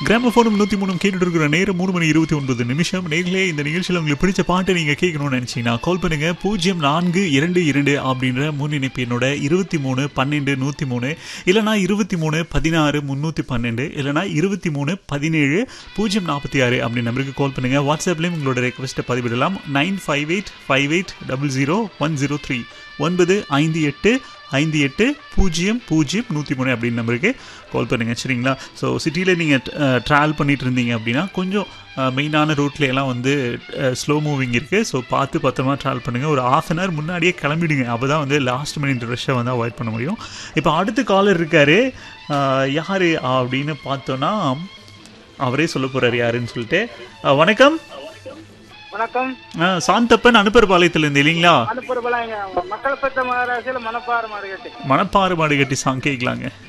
கிராமபோனும் நூற்றி மூணும் கேட்டுட்டு இருக்கிற நேரம் மூணு மணி இருபத்தி ஒன்பது நிமிஷம் நேரிலே இந்த நிகழ்ச்சியில் உங்களுக்கு பிடிச்ச பாட்டை நீங்கள் கேட்கணும்னு நினச்சிங்கன்னா கால் பண்ணுங்க பூஜ்ஜியம் நான்கு இரண்டு இரண்டு அப்படின்ற முன்னிணைப்பு என்னோட இருபத்தி மூணு பன்னெண்டு நூற்றி மூணு இல்லைனா இருபத்தி மூணு பதினாறு முந்நூற்றி பன்னெண்டு இல்லைனா இருபத்தி மூணு பதினேழு பூஜ்ஜியம் நாற்பத்தி ஆறு அப்படி நம்பருக்கு கால் பண்ணுங்க வாட்ஸ்அப்லேயும் உங்களோட ரெக்வஸ்ட்டை பதிவிடலாம் nine five eight five eight double zero one zero three ஒன்பது ஐந்து எட்டு ஐந்து எட்டு பூஜ்ஜியம் பூஜ்ஜியம் நூற்றி மூணு அப்படின்னு நம்பருக்கு கால் பண்ணுங்கள் சரிங்களா ஸோ சிட்டியில் நீங்கள் ட்ராவல் பண்ணிட்டு இருந்தீங்க அப்படின்னா கொஞ்சம் மெயினான ரூட்ல எல்லாம் வந்து ஸ்லோ மூவிங் இருக்குது ஸோ பார்த்து பத்திரமா ட்ராவல் பண்ணுங்கள் ஒரு ஆஃப் அன் ஹவர் முன்னாடியே கிளம்பிடுங்க அப்போ தான் வந்து லாஸ்ட் மினிட் ரஷ்ஷை வந்து அவாய்ட் பண்ண முடியும் இப்போ அடுத்த காலர் இருக்கார் யார் அப்படின்னு பார்த்தோன்னா அவரே சொல்ல போகிறார் யாருன்னு சொல்லிட்டு அஹ், வணக்கம் வணக்கம் அஹ், சாந்தப்பன் அனுப்பர்பாளையத்துலேருந்து இல்லைங்களா அனுப்புறப்பெல்லாம் எங்க மக்கள் பெற்ற மகாராசியில் மனப்பாறு மாறுகட்டு மணப்பாறு மாடு கட்டி சாங் கேட்கலாங்க